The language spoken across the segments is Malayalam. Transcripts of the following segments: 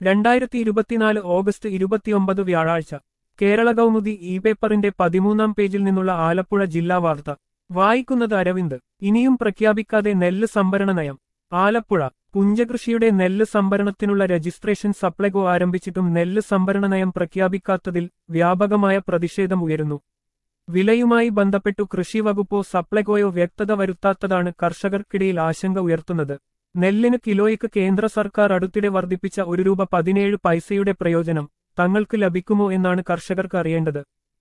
രണ്ടായിരത്തി ഇരുപത്തിനാല് ഓഗസ്റ്റ് ഇരുപത്തിയൊമ്പത് വ്യാഴാഴ്ച കേരള കൗമുദി ഇ പേപ്പറിന്റെ പതിമൂന്നാം പേജിൽ നിന്നുള്ള ആലപ്പുഴ ജില്ലാ വാർത്ത വായിക്കുന്നത് അരവിന്ദ് ഇനിയും പ്രഖ്യാപിക്കാതെ നെല്ല് സംഭരണ നയം ആലപ്പുഴ പുഞ്ചകൃഷിയുടെ നെല്ല് സംഭരണത്തിനുള്ള രജിസ്ട്രേഷൻ സപ്ലൈകോ ആരംഭിച്ചിട്ടും നെല്ല് സംഭരണ നയം പ്രഖ്യാപിക്കാത്തതിൽ വ്യാപകമായ പ്രതിഷേധം ഉയരുന്നു വിലയുമായി ബന്ധപ്പെട്ടു കൃഷി വകുപ്പോ സപ്ലൈകോയോ വ്യക്തത വരുത്താത്തതാണ് കർഷകർക്കിടയിൽ ആശങ്ക ഉയർത്തുന്നത് നെല്ലിന് കിലോയ്ക്ക് കേന്ദ്ര സർക്കാർ അടുത്തിടെ വർദ്ധിപ്പിച്ച ഒരു രൂപ പതിനേഴ് പൈസയുടെ പ്രയോജനം തങ്ങൾക്ക് ലഭിക്കുമോ എന്നാണ് കർഷകർക്ക് അറിയേണ്ടത്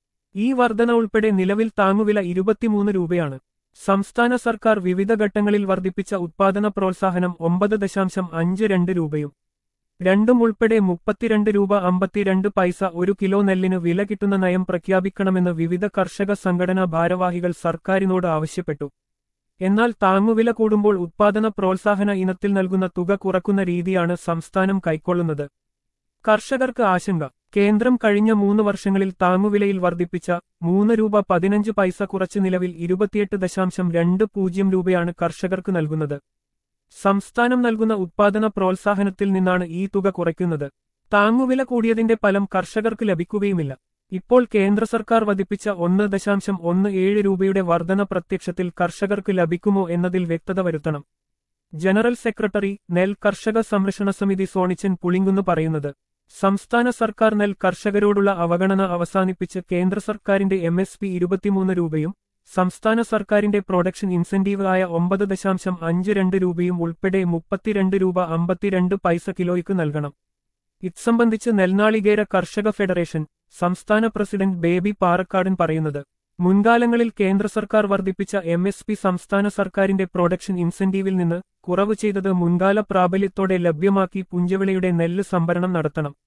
ഈ വർധന ഉൾപ്പെടെ നിലവിൽ താങ്ങുവില ഇരുപത്തിമൂന്ന് രൂപയാണ് സംസ്ഥാന സർക്കാർ വിവിധ ഘട്ടങ്ങളിൽ വർദ്ധിപ്പിച്ച ഉത്പാദന പ്രോത്സാഹനം ഒമ്പത് ദശാംശം അഞ്ച് രണ്ട് രൂപയും രണ്ടും ഉൾപ്പെടെ മുപ്പത്തിരണ്ട് രൂപ അമ്പത്തിരണ്ട് പൈസ ഒരു കിലോ നെല്ലിന് വില കിട്ടുന്ന നയം പ്രഖ്യാപിക്കണമെന്ന് വിവിധ കർഷക സംഘടനാ ഭാരവാഹികൾ സർക്കാരിനോട് ആവശ്യപ്പെട്ടു എന്നാൽ താങ്ങുവില കൂടുമ്പോൾ ഉത്പാദന പ്രോത്സാഹന ഇനത്തിൽ നൽകുന്ന തുക കുറക്കുന്ന രീതിയാണ് സംസ്ഥാനം കൈക്കൊള്ളുന്നത് കർഷകർക്ക് ആശങ്ക കേന്ദ്രം കഴിഞ്ഞ മൂന്ന് വർഷങ്ങളിൽ താങ്ങുവിലയിൽ വർദ്ധിപ്പിച്ച മൂന്ന് രൂപ പതിനഞ്ച് പൈസ കുറച്ച് നിലവിൽ ഇരുപത്തിയെട്ട് ദശാംശം രണ്ട് പൂജ്യം രൂപയാണ് കർഷകർക്ക് നൽകുന്നത് സംസ്ഥാനം നൽകുന്ന ഉത്പാദന പ്രോത്സാഹനത്തിൽ നിന്നാണ് ഈ തുക കുറയ്ക്കുന്നത് താങ്ങുവില കൂടിയതിന്റെ ഫലം കർഷകർക്ക് ലഭിക്കുകയുമില്ല ഇപ്പോൾ കേന്ദ്ര സർക്കാർ വധിപ്പിച്ച ഒന്ന് ദശാംശം ഒന്ന് ഏഴ് രൂപയുടെ വർധന പ്രത്യക്ഷത്തിൽ കർഷകർക്ക് ലഭിക്കുമോ എന്നതിൽ വ്യക്തത വരുത്തണം ജനറൽ സെക്രട്ടറി നെൽ കർഷക സംരക്ഷണ സമിതി സോണിച്ചൻ പുളിങ്കുന്ന് പറയുന്നത് സംസ്ഥാന സർക്കാർ നെൽ കർഷകരോടുള്ള അവഗണന അവസാനിപ്പിച്ച് കേന്ദ്ര സർക്കാരിന്റെ എം എസ് പി ഇരുപത്തിമൂന്ന് രൂപയും സംസ്ഥാന സർക്കാരിന്റെ പ്രൊഡക്ഷൻ ഇൻസെന്റീവ് ആയ ഒമ്പത് ദശാംശം അഞ്ച് രണ്ട് രൂപയും ഉൾപ്പെടെ മുപ്പത്തിരണ്ട് രൂപ അമ്പത്തിരണ്ട് പൈസ കിലോയ്ക്ക് നൽകണം ഇത്സംബന്ധിച്ച് നെൽനാളികേര കർഷക ഫെഡറേഷൻ സംസ്ഥാന പ്രസിഡന്റ് ബേബി പാറക്കാടൻ പറയുന്നത് മുൻകാലങ്ങളിൽ കേന്ദ്ര സർക്കാർ വർദ്ധിപ്പിച്ച എം എസ് പി സംസ്ഥാന സർക്കാരിന്റെ പ്രൊഡക്ഷൻ ഇൻസെന്റീവിൽ നിന്ന് കുറവ് ചെയ്തത് മുൻകാല പ്രാബല്യത്തോടെ ലഭ്യമാക്കി പുഞ്ചവിളയുടെ നെല്ല് സംഭരണം നടത്തണം